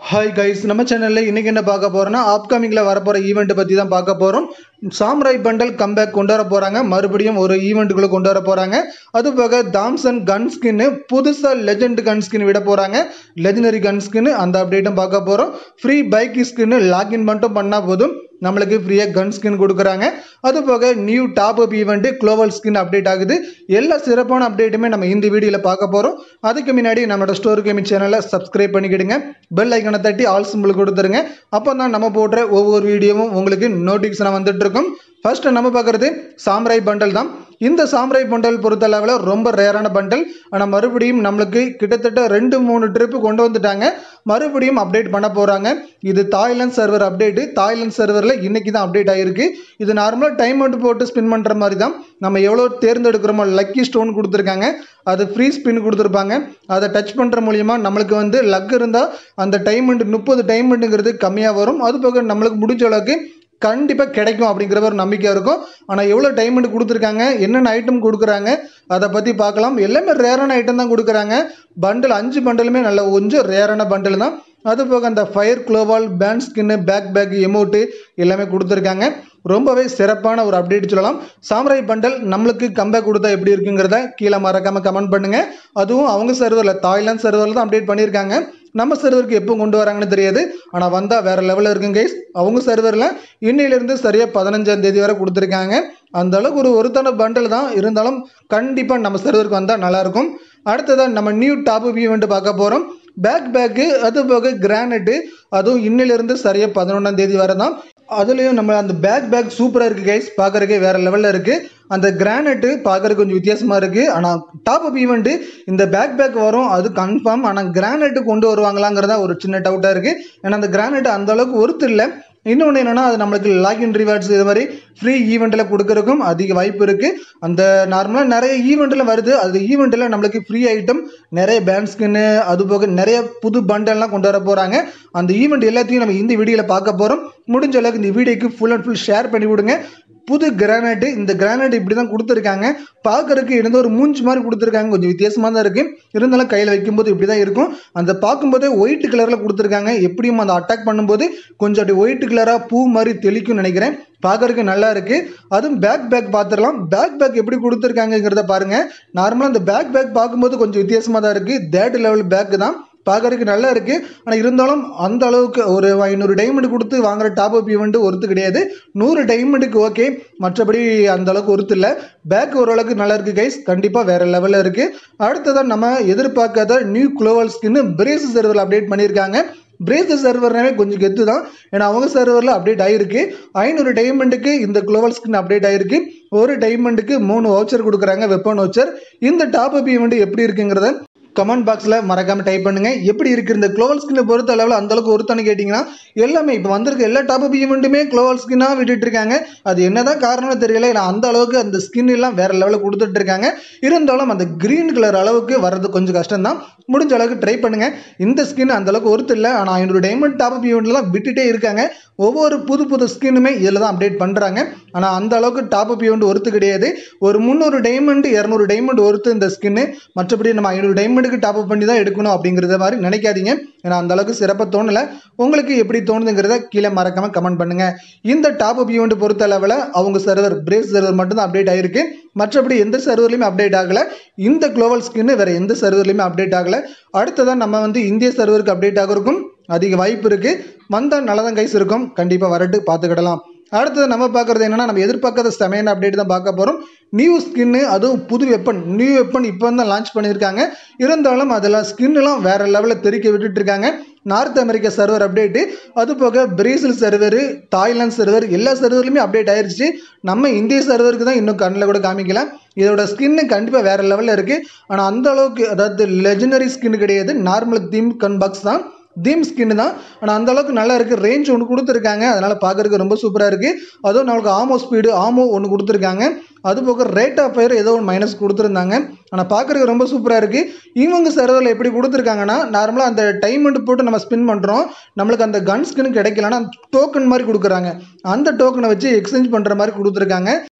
hi guys நம்ம சேனலில் இன்றைக்கி என்ன பார்க்க போகிறோன்னா அப்கமிங்கில் வரப்போகிற ஈவெண்ட்டை பற்றி தான் பார்க்க போகிறோம் சாம்ராய் பண்டல் கம்பேக் கொண்டு வர போகிறாங்க மறுபடியும் ஒரு ஈவெண்ட்டுக்குள்ளே கொண்டு வர போகிறாங்க அது போக தாம்சன் கன் ஸ்கின்னு புதுசாக லெஜெண்ட் கன் ஸ்கின் விட போகிறாங்க லெஜெண்டரி கன் ஸ்கின்னு அந்த அப்டேட்டும் பார்க்க போகிறோம் ஃப்ரீ பைக் ஸ்கின்னு லாகின் மட்டும் பண்ணால் போதும் நம்மளுக்கு ஃப்ரீயாக கன் ஸ்கின் கொடுக்குறாங்க அது போக new top up event global skin update ஆகுது எல்லா சிறப்பான அப்டேட்டுமே நம்ம இந்த வீடியோவில் பார்க்க போகிறோம் அதுக்கு முன்னாடி நம்மளோட ஸ்டோர் கேமிங் சேனலை சப்ஸ்கிரைப் பண்ணிக்கிடுங்க பெல் ஐக்கனை தட்டி ஆல் சிம்பிள் கொடுத்துருங்க அப்போ தான் நம்ம போடுற ஒவ்வொரு வீடியோவும் உங்களுக்கு நோட்டிஃபிகேஷன் வந்துட்டு இருக்கும் ஃபர்ஸ்ட் நம்ம பார்க்குறது சாம்ராய் பண்டல் தான் இந்த சாம்ராய் பண்டல் பொறுத்தளவில் ரொம்ப ரேரான பண்டல் ஆனால் மறுபடியும் நம்மளுக்கு கிட்டத்தட்ட ரெண்டு மூணு ட்ரிப்பு கொண்டு வந்துட்டாங்க மறுபடியும் அப்டேட் பண்ண போகிறாங்க இது தாய்லாந்து சர்வர் அப்டேட்டு தாய்லாந்து சர்வரில் இன்னைக்கு தான் அப்டேட் ஆகிருக்கு இது நார்மலாக டைம் அவுட் போட்டு ஸ்பின் பண்ணுற மாதிரி தான் நம்ம எவ்வளோ தேர்ந்தெடுக்கிறோமோ லக்கி ஸ்டோன் கொடுத்துருக்காங்க அது ஃப்ரீ ஸ்பின் கொடுத்துருப்பாங்க அதை டச் பண்ணுற மூலியமா நம்மளுக்கு வந்து லக் இருந்தால் அந்த டைமண்ட் முப்பது டைமண்ட்டுங்கிறது கம்மியாக வரும் அது போக நம்மளுக்கு முடிஞ்ச அளவுக்கு கண்டிப்பாக கிடைக்கும் அப்படிங்கிற ஒரு நம்பிக்கை இருக்கும் ஆனால் எவ்வளோ டைமண்ட் கொடுத்துருக்காங்க என்னென்ன ஐட்டம் கொடுக்குறாங்க அதை பற்றி பார்க்கலாம் எல்லாமே ரேரான ஐட்டம் தான் கொடுக்குறாங்க பண்டில் அஞ்சு பண்டலுமே நல்ல கொஞ்சம் ரேரான பண்டில் தான் அது போக அந்த ஃபயர் குளோவால் band skin backpack emote எல்லாமே கொடுத்துருக்காங்க ரொம்பவே சிறப்பான ஒரு அப்டேட் சொல்லலாம் சாம்ராய் பண்டல் நம்மளுக்கு கம்பேக் கொடுத்தா எப்படி இருக்குங்கிறத கீழே மறக்காமல் கமெண்ட் பண்ணுங்கள் அதுவும் அவங்க சர்வரில் தாய்லாந்து சர்வரில் தான் அப்டேட் பண்ணியிருக்காங்க நம்ம சர்வருக்கு எப்போ கொண்டு வராங்கன்னு தெரியாது ஆனால் வந்தால் வேறு லெவலில் இருக்குங்க கைஸ் அவங்க சர்வரில் இன்னையிலேருந்து சரியாக பதினஞ்சாம் தேதி வரை கொடுத்துருக்காங்க அந்த அளவுக்கு ஒரு ஒருத்தான பண்டல் தான் இருந்தாலும் கண்டிப்பாக நம்ம சர்வருக்கு வந்தால் நல்லாயிருக்கும் அடுத்ததான் நம்ம நியூ டாப் ஈவெண்ட் பார்க்க போகிறோம் பேக் பேக்கு அது போக கிரானைட்டு அதுவும் இன்னிலிருந்து சரியாக பதினொன்றாம் தேதி வரை தான் அதுலேயும் நம்ம அந்த பேக் பேக் சூப்பராக இருக்குது கைஸ் பார்க்குறதுக்கே வேறு லெவலில் இருக்குது அந்த கிரானைட்டு பார்க்குறதுக்கு கொஞ்சம் வித்தியாசமாக இருக்குது ஆனால் டாப் அப் ஈவெண்ட்டு இந்த பேக் பேக் வரும் அது கன்ஃபார்ம் ஆனால் கிரானைட்டு கொண்டு வருவாங்களாங்கிறதா ஒரு சின்ன டவுட்டாக இருக்குது ஏன்னா அந்த கிரானைட் அந்த அளவுக்கு ஒருத்தர் இல்லை இன்னொன்று என்னென்னா அது நம்மளுக்கு லாகின் ரிவார்ட்ஸ் இது மாதிரி ஃப்ரீ ஈவெண்ட்டில் கொடுக்கறதுக்கும் அதிக வாய்ப்பு இருக்குது அந்த நார்மலாக நிறைய ஈவெண்ட்டில் வருது அது ஈவெண்ட்டில் நம்மளுக்கு ஃப்ரீ ஐட்டம் நிறைய பேண்ட் ஸ்கின்னு அது போக நிறைய புது பண்டல்லாம் கொண்டு வர போகிறாங்க அந்த ஈவெண்ட் எல்லாத்தையும் நம்ம இந்த வீடியோவில் பார்க்க போகிறோம் முடிஞ்ச அளவுக்கு இந்த வீடியோக்கு ஃபுல் அண்ட் ஃபுல் ஷேர் பண்ணி விடுங்க புது கிரானைட்டு இந்த கிரானைட் இப்படி தான் கொடுத்துருக்காங்க பார்க்கறதுக்கு இருந்த ஒரு மூஞ்சி மாதிரி கொடுத்துருக்காங்க கொஞ்சம் வித்தியாசமாக தான் இருக்குது இருந்தாலும் கையில் வைக்கும்போது இப்படி தான் இருக்கும் அந்த பார்க்கும்போதே ஒயிட் கலரில் கொடுத்துருக்காங்க எப்படியும் அந்த அட்டாக் பண்ணும்போது கொஞ்சம் அப்படி ஒயிட் கலராக பூ மாதிரி தெளிக்கும்னு நினைக்கிறேன் பார்க்கறதுக்கு நல்லா இருக்குது அதுவும் பேக் பேக் பார்த்துடலாம் பேக் பேக் எப்படி கொடுத்துருக்காங்கங்கிறத பாருங்கள் நார்மலாக அந்த பேக் பேக் பார்க்கும்போது கொஞ்சம் வித்தியாசமாக தான் இருக்குது தேர்ட் லெவல் பேக் தான் பார்க்கறதுக்கு நல்லா இருக்குது ஆனால் இருந்தாலும் அந்த அளவுக்கு ஒரு ஐநூறு டைமண்ட் கொடுத்து வாங்குற டாப் அப் ஈவெண்ட்டு ஒருத்து கிடையாது நூறு டைமண்டுக்கு ஓகே மற்றபடி அந்த அளவுக்கு ஒருத்து இல்லை பேக் ஓரளவுக்கு நல்லா இருக்குது கைஸ் கண்டிப்பாக வேறு லெவலில் இருக்குது அடுத்ததான் நம்ம எதிர்பார்க்காத நியூ குளோவல் ஸ்கின்னு பிரேஸ் சர்வரில் அப்டேட் பண்ணியிருக்காங்க பிரேஸ் சர்வர்னாவே கொஞ்சம் கெத்து தான் ஏன்னா அவங்க சர்வரில் அப்டேட் ஆகிருக்கு ஐநூறு டைமண்டுக்கு இந்த குளோவல் ஸ்கின் அப்டேட் ஆகிருக்கு ஒரு டைமண்டுக்கு மூணு வவுச்சர் கொடுக்குறாங்க வெப்பன் வவுச்சர் இந்த டாப் அப் ஈவெண்ட் எப்படி இருக்குங்கிறத கமெண்ட் பாக்ஸில் மறக்காமல் டைப் பண்ணுங்கள் எப்படி இருக்குது இந்த க்ளோவல் ஸ்கின்னை பொறுத்த அளவில் அந்தளவுக்கு ஒருத்தனை கேட்டிங்கன்னா எல்லாமே இப்போ வந்திருக்க எல்லா டாப் அப் ஈவெண்ட்டுமே க்ளோவல் ஸ்கின்னாக விட்டுட்டு இருக்காங்க அது என்னதான் காரணம்னு தெரியல ஏன்னா அந்த அளவுக்கு அந்த ஸ்கின் எல்லாம் வேறு லெவலில் கொடுத்துட்டு இருக்காங்க இருந்தாலும் அந்த க்ரீன் கலர் அளவுக்கு வர்றது கொஞ்சம் கஷ்டம் தான் முடிஞ்ச அளவுக்கு ட்ரை பண்ணுங்கள் இந்த ஸ்கின் அந்த அளவுக்கு ஒருத்து இல்லை ஆனால் ஐநூறு டைமண்ட் டாப் அப் ஈவெண்ட்லாம் விட்டுட்டே இருக்காங்க ஒவ்வொரு புது புது ஸ்கின்னுமே இதில் தான் அப்டேட் பண்ணுறாங்க ஆனால் அந்த அளவுக்கு டாப் அப் ஈவெண்ட் ஒருத்து கிடையாது ஒரு முந்நூறு டைமண்ட் இரநூறு டைமண்ட் ஒருத்து இந்த ஸ்கின்னு மற்றபடி நம்ம ஐநூறு டைமண்டுக்கு டாப் அப் பண்ணி தான் எடுக்கணும் அப்படிங்கிறத மாதிரி நினைக்காதீங்க ஏன்னா அந்த அளவுக்கு சிறப்பாக தோணலை உங்களுக்கு எப்படி தோணுதுங்கிறத கீழே மறக்காமல் கமெண்ட் பண்ணுங்கள் இந்த டாப் அப் ஈவெண்ட் பொறுத்த அளவில் அவங்க சர்வர் பிரேஸ் சர்வர் மட்டும் தான் அப்டேட் ஆகிருக்கு மற்றபடி எந்த சர்வர்லையுமே அப்டேட் ஆகலை இந்த குளோபல் ஸ்கின்னு வேறு எந்த சர்வர்லையுமே அப்டேட் ஆகலை அடுத்ததான் நம்ம வந்து இந்திய சர்வருக்கு அப்டேட் ஆகிறதுக்கும் அதிக வாய்ப்பு இருக்குது வந்தால் நல்லதான் கைஸ் இருக்கும் கண்டிப்பாக வரட்டு பார்த்துக்கிடலாம் அடுத்தது நம்ம பார்க்குறது என்னென்னா நம்ம எதிர்பார்க்காத செமையான அப்டேட் தான் பார்க்க போகிறோம் நியூ ஸ்கின்னு அதுவும் புது வெப்பன் நியூ வெப்பன் இப்போ தான் லான்ச் பண்ணியிருக்காங்க இருந்தாலும் அதெல்லாம் ஸ்கின்னுலாம் வேறு லெவலில் தெறிக்க விட்டுட்டு இருக்காங்க நார்த் அமெரிக்கா சர்வர் அப்டேட்டு அது போக பிரேசில் சர்வர் தாய்லாந்து சர்வர் எல்லா சர்வர்லையுமே அப்டேட் ஆயிடுச்சு நம்ம இந்திய சர்வருக்கு தான் இன்னும் கண்ணில் கூட காமிக்கல இதோட ஸ்கின்னு கண்டிப்பாக வேறு லெவலில் இருக்குது ஆனால் அந்த அளவுக்கு அதாவது லெஜனரி ஸ்கின் கிடையாது நார்மல் தீம் கன் பாக்ஸ் தான் தீம் ஸ்கின் தான் ஆனால் அந்த அளவுக்கு நல்லா இருக்குது ரேஞ்ச் ஒன்று கொடுத்துருக்காங்க அதனால் பார்க்குறதுக்கு ரொம்ப சூப்பராக இருக்குது அதுவும் நம்மளுக்கு ஆமோ ஸ்பீடு ஆமோ ஒன்று கொடுத்துருக்காங்க அது போக ரேட் ஆஃப் ஃபயர் ஏதோ ஒன்று மைனஸ் கொடுத்துருந்தாங்க ஆனால் பார்க்குறதுக்கு ரொம்ப சூப்பராக இருக்குது இவங்க சர்வரில் எப்படி கொடுத்துருக்காங்கன்னா நார்மலாக அந்த டைமண்ட் போட்டு நம்ம ஸ்பின் பண்ணுறோம் நம்மளுக்கு அந்த கன் ஸ்கின் கிடைக்கலன்னா டோக்கன் மாதிரி கொடுக்குறாங்க அந்த டோக்கனை வச்சு எக்ஸ்சேஞ்ச் பண்ணுற மாதிரி கொடுத்துருக்காங்க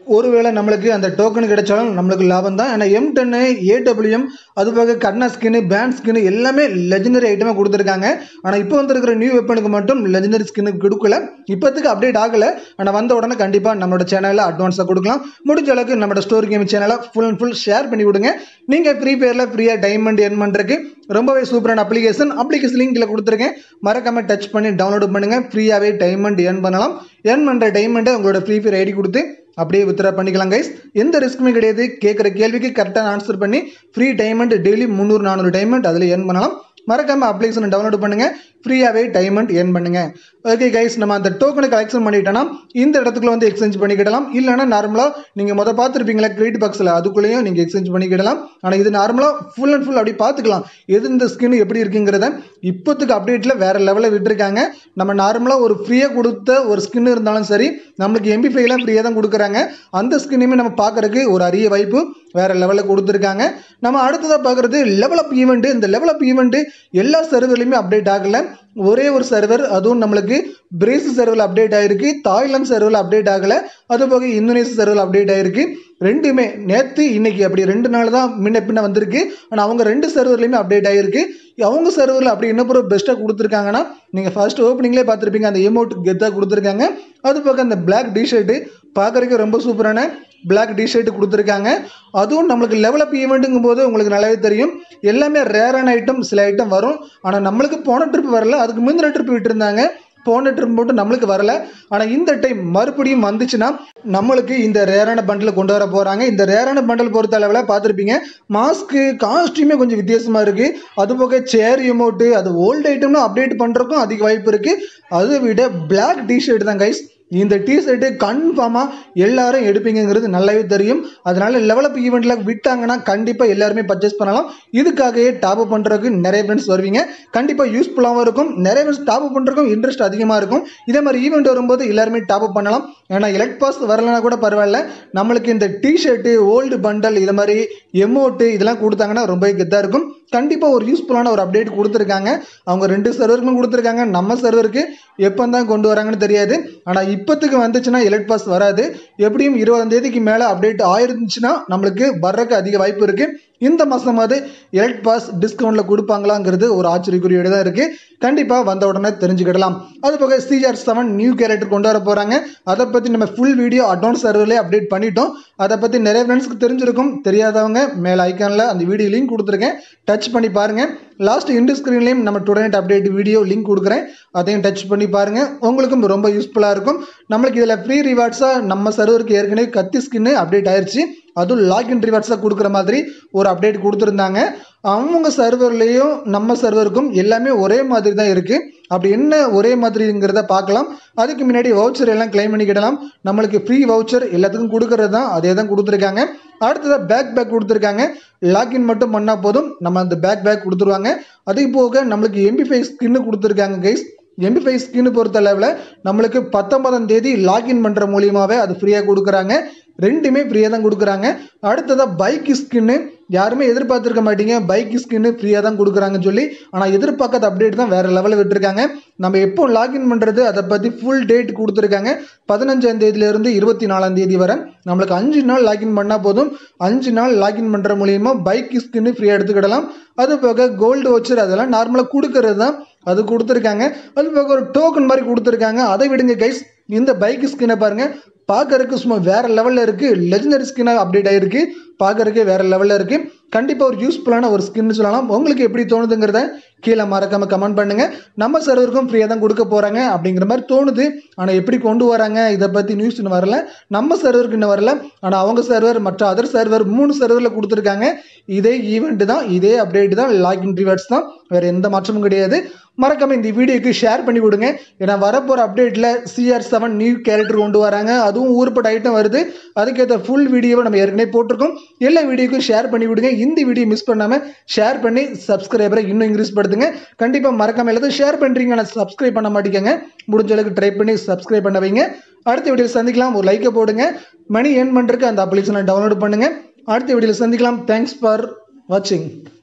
ஒருவேளை நம்மளுக்கு அந்த டோக்கன் கிடைச்சாலும் நம்மளுக்கு லாபம் தான் ஏன்னா எம் டென்னு ஏடபிள்யூஎம் அது போக கர்ணா ஸ்கின்னு பேண்ட் ஸ்கின்னு எல்லாமே லெஜனரி ஐட்டமாக கொடுத்துருக்காங்க ஆனால் இப்போ வந்திருக்கிற நியூ வெப்பனுக்கு மட்டும் லெஜனரி ஸ்கின்னு கொடுக்கல இப்போத்துக்கு அப்டேட் ஆகலை ஆனால் வந்த உடனே கண்டிப்பாக நம்மளோட சேனலில் அட்வான்ஸாக கொடுக்கலாம் முடிஞ்ச அளவுக்கு நம்மளோட ஸ்டோரி கேம் சேனலை ஃபுல் அண்ட் ஃபுல் ஷேர் பண்ணி விடுங்க நீங்கள் ஃப்ரீ ஃபயரில் ஃப்ரீயாக டைமண்ட் எர்ன் பண்ணுறதுக்கு ரொம்பவே சூப்பரான அப்ளிகேஷன் அப்ளிகேஷன் லிங்கில் கொடுத்துருக்கேன் மறக்காம டச் பண்ணி டவுன்லோட் பண்ணுங்கள் ஃப்ரீயாகவே டைமண்ட் எர்ன் பண்ணலாம் எர்ன் பண்ணுற டைமண்டை உங்களோட ஃப்ரீ ஃபயர் ஐடி கொடுத்து அப்படியே வித்ரா பண்ணிக்கலாம் கைஸ் எந்த ரிஸ்க்குமே கிடையாது கேட்குற கேள்விக்கு கரெக்டாக ஆன்சர் பண்ணி ஃப்ரீ டைமண்ட் டெய்லி முந்நூறு நானூறு டைமண்ட் அதில் ஏர்ன் பண்ணலாம் மறக்காம அப்ளிகேஷன் டவுன்லோட் பண்ணுங்க ஃப்ரீயாகவே டைமண்ட் ஏர்ன் பண்ணுங்க ஓகே கைஸ் நம்ம அந்த டோக்கனை கலெக்ஷன் பண்ணிட்டோம்னா இந்த இடத்துக்குள்ள வந்து எக்ஸ்சேஞ்ச் பண்ணிக்கிடலாம் இல்லைனா நார்மலாக நீங்கள் மொதல் பார்த்துருப்பீங்களா கிரெடிட் பாக்ஸில் அதுக்குள்ளேயும் நீங்கள் எக்ஸ்சேஞ்ச் பண்ணிக்கிடலாம் ஆனால் இது நார்மலாக ஃபுல் அண்ட் ஃபுல் அப்படி பார்த்துக்கலாம் எது இந்த ஸ்கின் எப்படி இருக்குங்கிறத இப்போத்துக்கு அப்டேட்டில் வேறு லெவலில் விட்டுருக்காங்க நம்ம நார்மலாக ஒரு ஃப்ரீயாக கொடுத்த ஒரு ஸ்கின் இருந்தாலும் சரி நம்மளுக்கு எம்பி ஃபைவ்லாம் ஃப்ரீயாக தான் கொடுக்குறாங்க அந்த ஸ்கின்னையுமே நம்ம பார்க்குறதுக்கு ஒரு அரிய வாய்ப்பு வேறு லெவலில் கொடுத்துருக்காங்க நம்ம அடுத்ததாக பார்க்குறது லெவல் அப் ஈவெண்ட்டு இந்த லெவல் அப் ஈவெண்ட்டு எல்லா சர்வர்லையுமே அப்டேட் ஆகலை ஒரே ஒரு சர்வர் அதுவும் நம்மளுக்கு பிரேஸ் சர்வரில் அப்டேட் ஆகிருக்கு தாய்லாந்து சர்வரில் அப்டேட் ஆகலை அது போக இந்தோனேஷியா சர்வரில் அப்டேட் ஆகிருக்கு ரெண்டுமே நேற்று இன்னைக்கு அப்படி ரெண்டு நாள் தான் முன்ன பின்ன வந்திருக்கு ஆனால் அவங்க ரெண்டு சர்வர்லையுமே அப்டேட் ஆகிருக்கு அவங்க சர்வரில் அப்படி என்ன பொருள் பெஸ்ட்டாக கொடுத்துருக்காங்கன்னா நீங்கள் ஃபர்ஸ்ட் ஓப்பனிங்லேயே பார்த்துருப்பீங்க அந்த எமௌண்ட் கெத்தாக கொடுத்துருக்காங்க அது போக அந்த பிளாக் டிஷர்ட்டு பார்க்குறதுக்கு ரொம்ப சூப்பரான பிளாக் டிஷர்ட் கொடுத்துருக்காங்க அதுவும் நம்மளுக்கு லெவல் அப் ஈவெண்ட்டுங்கும் போது உங்களுக்கு நல்லாவே தெரியும் எல்லாமே ரேரான ஐட்டம் சில ஐட்டம் வரும் ஆனால் நம்மளுக்கு போன ட்ரிப் வரல அதுக்கு முந்தின ட்ரிப் விட்டுருந்தாங்க போன ட்ரிப் மட்டும் நம்மளுக்கு வரல ஆனால் இந்த டைம் மறுபடியும் வந்துச்சுன்னா நம்மளுக்கு இந்த ரேரான பண்டில் கொண்டு வர போகிறாங்க இந்த ரேரான பண்டல் பொறுத்த அளவில் பார்த்துருப்பீங்க மாஸ்க்கு காஸ்ட்யூமே கொஞ்சம் வித்தியாசமாக இருக்குது அது போக சேர் எமௌண்ட்டு அது ஓல்டு ஐட்டம்னு அப்டேட் பண்ணுறதுக்கும் அதிக வாய்ப்பு இருக்குது அதை விட பிளாக் டிஷர்ட் தான் கைஸ் இந்த டிஷர்ட்டு கன்ஃபார்மாக எல்லாரும் எடுப்பீங்கிறது நல்லாவே தெரியும் அதனால லெவலப் ஈவெண்ட்டில் விட்டாங்கன்னா கண்டிப்பாக எல்லாருமே பர்ச்சேஸ் பண்ணலாம் இதுக்காகவே டாப் அப் பண்ணுறதுக்கு நிறைய ஃப்ரெண்ட்ஸ் வருவீங்க கண்டிப்பாக யூஸ்ஃபுல்லாகவும் இருக்கும் நிறைய ஃப்ரெண்ட்ஸ் டாப் அப் பண்ணுறதுக்கும் இன்ட்ரெஸ்ட் அதிகமாக இருக்கும் இதே மாதிரி ஈவெண்ட் வரும்போது எல்லாருமே டாப் அப் பண்ணலாம் ஏன்னா எலக்ட் பாஸ் வரலனா கூட பரவாயில்ல நம்மளுக்கு இந்த டிஷர்ட்டு ஓல்டு பண்டல் இது மாதிரி எமௌண்ட்டு இதெல்லாம் கொடுத்தாங்கன்னா ரொம்ப கெத்தாக இருக்கும் கண்டிப்பாக ஒரு யூஸ்ஃபுல்லான ஒரு அப்டேட் கொடுத்துருக்காங்க அவங்க ரெண்டு சர்வருக்கும் கொடுத்துருக்காங்க நம்ம சர்வருக்கு எப்போ தான் கொண்டு வராங்கன்னு தெரியாது ஆனால் இப்போத்துக்கு வந்துச்சுன்னா எலக்ட் பாஸ் வராது எப்படியும் இருபதாம் தேதிக்கு மேலே அப்டேட் ஆயிருந்துச்சுன்னா நம்மளுக்கு வர்றதுக்கு அதிக வாய்ப்பு இருக்குது இந்த மாதமாவது எலக்ட் பாஸ் டிஸ்கவுண்ட்டில் கொடுப்பாங்களாங்கிறது ஒரு ஆச்சரியக்குறியோடு தான் இருக்குது கண்டிப்பாக வந்த உடனே தெரிஞ்சுக்கிடலாம் அது போக சிஆர் செவன் நியூ கேரக்டர் கொண்டு வர போகிறாங்க அதை பற்றி நம்ம ஃபுல் வீடியோ அட்வான்ஸ் சர்வர்லேயே அப்டேட் பண்ணிட்டோம் அதை பற்றி நிறைய ஃப்ரெண்ட்ஸ்க்கு தெரிஞ்சிருக்கும் தெரியாதவங்க மேலே ஐக்கானில் அந்த வீடியோ லிங்க் கொடுத்துருக்கேன் டச் பண்ணி பாருங்கள் லாஸ்ட் இண்டு ஸ்க்ரீன்லேயும் நம்ம டுடேட் அப்டேட் வீடியோ லிங்க் கொடுக்குறேன் அதையும் டச் பண்ணி பாருங்கள் உங்களுக்கும் ரொம்ப யூஸ்ஃபுல்லாக இருக்கும் நம்மளுக்கு இதில் ஃப்ரீ ரிவார்ட்ஸாக நம்ம சர்வருக்கு ஏற்கனவே கத்தி ஸ்கின்னு அப்டேட் ஆயிடுச்சு அதுவும் லாகின் ரிவார்ட்ஸாக கொடுக்குற மாதிரி ஒரு அப்டேட் கொடுத்துருந்தாங்க அவங்க சர்வர்லேயும் நம்ம சர்வருக்கும் எல்லாமே ஒரே மாதிரி தான் இருக்குது அப்படி என்ன ஒரே மாதிரிங்கிறத பார்க்கலாம் அதுக்கு முன்னாடி வவுச்சர் எல்லாம் கிளைம் பண்ணிக்கிடலாம் நம்மளுக்கு ஃப்ரீ வவுச்சர் எல்லாத்துக்கும் கொடுக்கறது தான் அதே தான் கொடுத்துருக்காங்க அடுத்ததாக பேக் பேக் கொடுத்துருக்காங்க லாக்இன் மட்டும் பண்ணால் போதும் நம்ம அந்த பேக் பேக் கொடுத்துருவாங்க அதே போக நம்மளுக்கு எம்பி ஃபைவ் ஸ்கின்னு கொடுத்துருக்காங்க கைஸ் எம்பி ஃபைவ் ஸ்கின்னு பொறுத்த அளவில் நம்மளுக்கு பத்தொன்பதாம் தேதி லாக்இன் பண்ணுற மூலியமாகவே அது ஃப்ரீயாக கொடுக்குறாங்க ரெண்டுமே ஃப்ரீயாக தான் கொடுக்குறாங்க அடுத்ததாக பைக் ஸ்கின்னு யாருமே எதிர்பார்த்துருக்க மாட்டீங்க பைக் ஸ்கின்னு ஃப்ரீயாக தான் கொடுக்குறாங்கன்னு சொல்லி ஆனால் எதிர்பார்க்காத அப்டேட் தான் வேறு லெவலில் விட்டுருக்காங்க நம்ம எப்போ லாகின் பண்ணுறது அதை பற்றி ஃபுல் டேட் கொடுத்துருக்காங்க பதினஞ்சாம் தேதியிலேருந்து இருபத்தி நாலாம் தேதி வரை நம்மளுக்கு அஞ்சு நாள் லாகின் பண்ணால் போதும் அஞ்சு நாள் லாகின் பண்ணுற மூலியமா பைக் ஸ்கின்னு ஃப்ரீயாக எடுத்துக்கிடலாம் அது போக கோல்டு வச்சர் அதெல்லாம் நார்மலாக கொடுக்கறது தான் அது கொடுத்துருக்காங்க அது போக ஒரு டோக்கன் மாதிரி கொடுத்துருக்காங்க அதை விடுங்க கைஸ் இந்த பைக் ஸ்கின்னை பாருங்கள் பார்க்கறதுக்கு சும்மா வேற லெவலில் இருக்குது லெஜனரி ஸ்கின்னாக அப்டேட் ஆகிருக்கு பார்க்கறதுக்கு வேற லெவலில் இருக்குது கண்டிப்பாக ஒரு யூஸ்ஃபுல்லான ஒரு ஸ்கின்னு சொல்லலாம் உங்களுக்கு எப்படி தோணுதுங்கிறத கீழே மறக்காமல் கமெண்ட் பண்ணுங்கள் நம்ம சர்வருக்கும் ஃப்ரீயாக தான் கொடுக்க போகிறாங்க அப்படிங்கிற மாதிரி தோணுது ஆனால் எப்படி கொண்டு வராங்க இதை பற்றி நியூஸ் இன்னும் வரல நம்ம சர்வருக்கு இன்னும் வரல ஆனால் அவங்க சர்வர் மற்ற அதர் சர்வர் மூணு சர்வரில் கொடுத்துருக்காங்க இதே ஈவெண்ட் தான் இதே அப்டேட் தான் லாகின் ரிவார்ட்ஸ் தான் வேறு எந்த மாற்றமும் கிடையாது மறக்காம இந்த வீடியோக்கு ஷேர் பண்ணி கொடுங்க ஏன்னா வரப்போகிற அப்டேட்டில் சிஆர் செவன் நியூ கேரக்டர் கொண்டு வராங்க அதுவும் ஊர்பட்ட ஐட்டம் வருது அதுக்கேற்ற ஃபுல் வீடியோவை நம்ம ஏற்கனவே போட்டிருக்கோம் எல்லா வீடியோக்கும் ஷேர் பண்ணி விடுங்க இந்த வீடியோ மிஸ் பண்ணாமல் ஷேர் பண்ணி சப்ஸ்கிரைபரை இன்னும் இன்க்ரீஸ் படுத்துங்க கண்டிப்பாக மறக்காம எல்லாத்தையும் ஷேர் பண்ணுறீங்க ஆனால் சப்ஸ்கிரைப் பண்ண மாட்டேங்க முடிஞ்ச அளவுக்கு ட்ரை பண்ணி சப்ஸ்கிரைப் பண்ண வைங்க அடுத்த வீடியோவில் சந்திக்கலாம் ஒரு லைக்கை போடுங்க மணி ஏர்ன் பண்ணுறதுக்கு அந்த அப்ளிகேஷனை டவுன்லோட் பண்ணுங்கள் அடுத்த வீடியோவில் சந்திக்கலாம் தேங்க்ஸ் ஃபார் வாட்சிங்